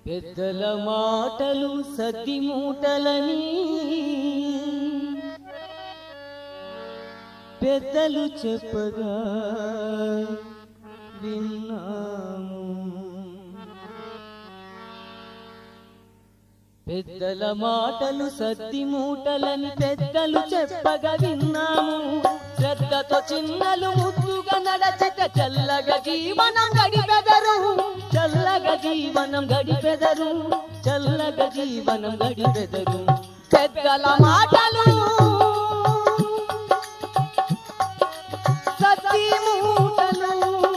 పెద్దల మాటలు సతి మూటలని పెద్దలు చెప్పగా విన్నాము పెద్దల మాటలు సత్తి మూటలని పెద్దలు చెప్పగా విన్నాము శ్రద్ధతో చిన్నలు ముద్దుగా నడచిత చల్లగా జీవనం గడిపెదరు చల్లగా జీవనం గడిపెదరు చల్లగా జీవనం గడిపెదరు పెద్దల మాటలు సత్తి మూటలు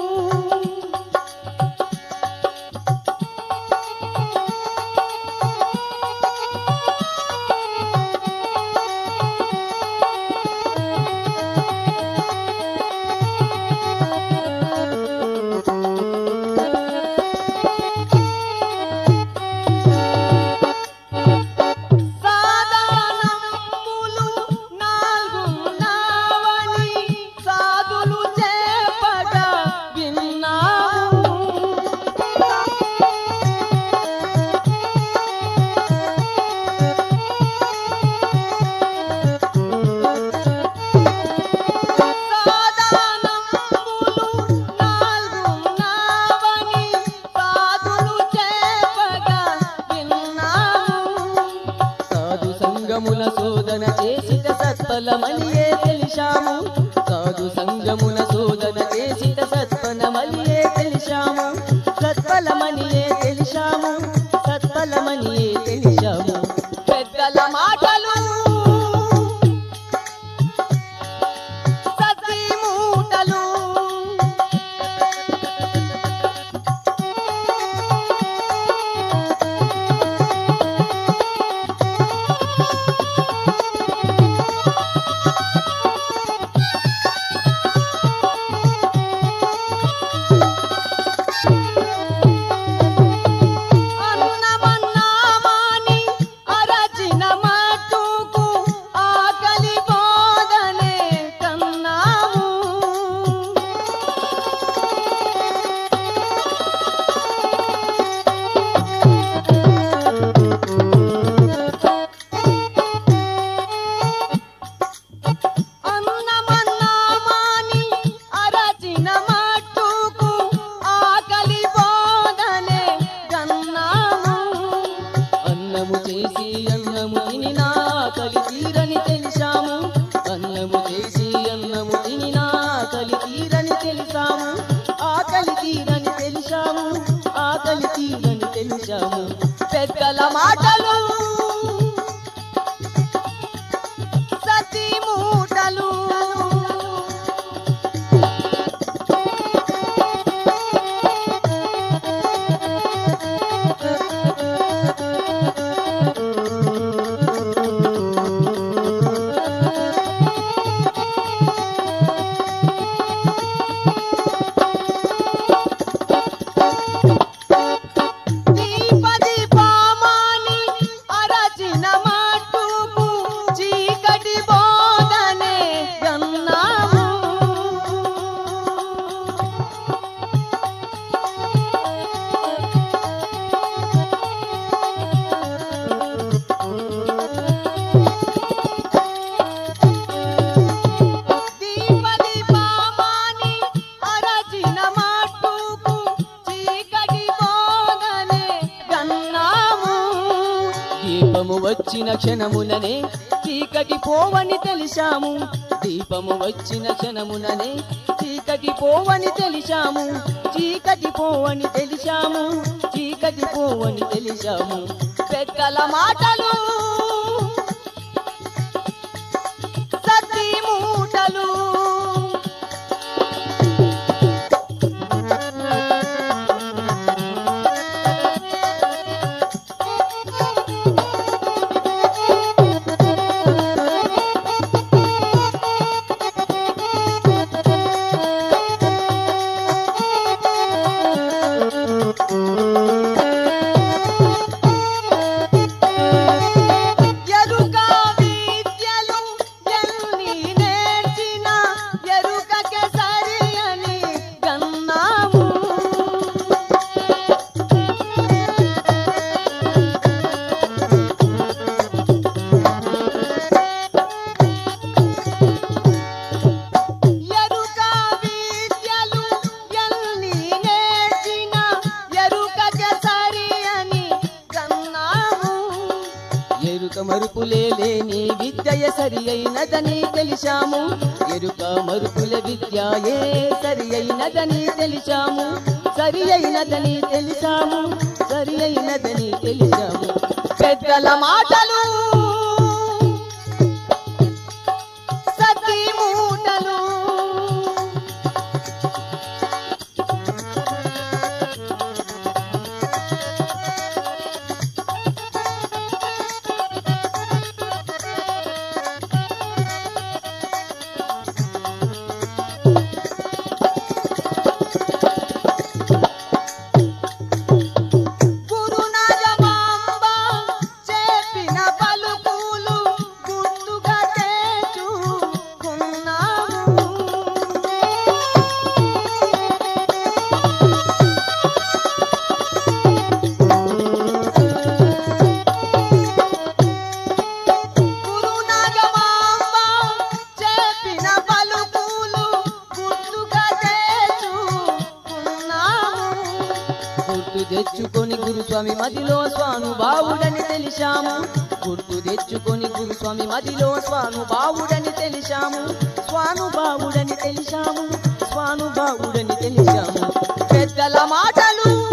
సాధారణములు నాలుగున్నావని సాధులు చెప్పగా విన్నాము సాధారణములు నాలుగున్నావని సాధులు చెప్పగా విన్నాము సాధు సంగముల శోధన చేసిట సత్ఫలమలియే తెలిసాము సాధు సంగముల శోధన చేసిట సత్ఫలమలియే తెలిసాము సత్ఫలమనియే తెలిసాము సత్ఫలమనియే తెలిసాము పెద్దల మాటలు సతీ మూటలు అన్నమన్నామాని అరచిన మట్టుకు ఆకలి బోధనే కన్నాము అన్నమన్నామాని అరచిన మట్టుకు ఆకలి బోధనే కన్నాము అన్నము చేసి అన్నము తిని నా ఆకలి తీరని తెలిసాము అన్నము చేసి అన్నము తిని నా ఆకలి తీరని తెలిసాము ఆకలి తీరని తెలిసాము ఆకలి తీరని తెలిసాము పెద్దల మాటలు సతీ మూటలు దీపది పామాని అరచిన మట్టుకు చీకటి బోధనే గన్నాము దీపది పామాని అరచిన మట్టుకు చీకటి బోధనే గన్నాము దీపము వచ్చిన క్షణముననే చీకటి పోవని తెలిసాము దీపము వచ్చిన క్షణముననే చీకటి పోవని తెలిసాము చీకటి పోవని తెలిసాము చీకటి పోవని తెలిసాము పెద్దల మాటలు సతీ మూటలు ఎరుక విద్యలు ఎన్ని నేర్చినా మరుపులే లేని విద్య సరి అయినదని తెలిసాము ఎరుక మరుపుల విద్యయే సరి అయినదని తెలిసాము సరి అయినదని తెలిసాము సరి అయినదని తెలిసాము పెద్దల మాటలు సతీ మూటలు గురునాథమాంబ చెప్పిన పలుకులు గుర్తుగా తెచ్చుకున్నాము. గురునాథమాంబ చెప్పిన పలుకులు గుర్తుగా తెచ్చుకున్నాము. గుర్తు తెచ్చుకొని గురుస్వామి మదిలో స్వానుభావుడని తెలిసాము గుర్తు తెచ్చుకొని గురుస్వామి మదిలో స్వానుభావుడని తెలిసాము స్వానుభావుడని తెలిసాము స్వానుభావుడని తెలిసాము పెద్దల మాటలు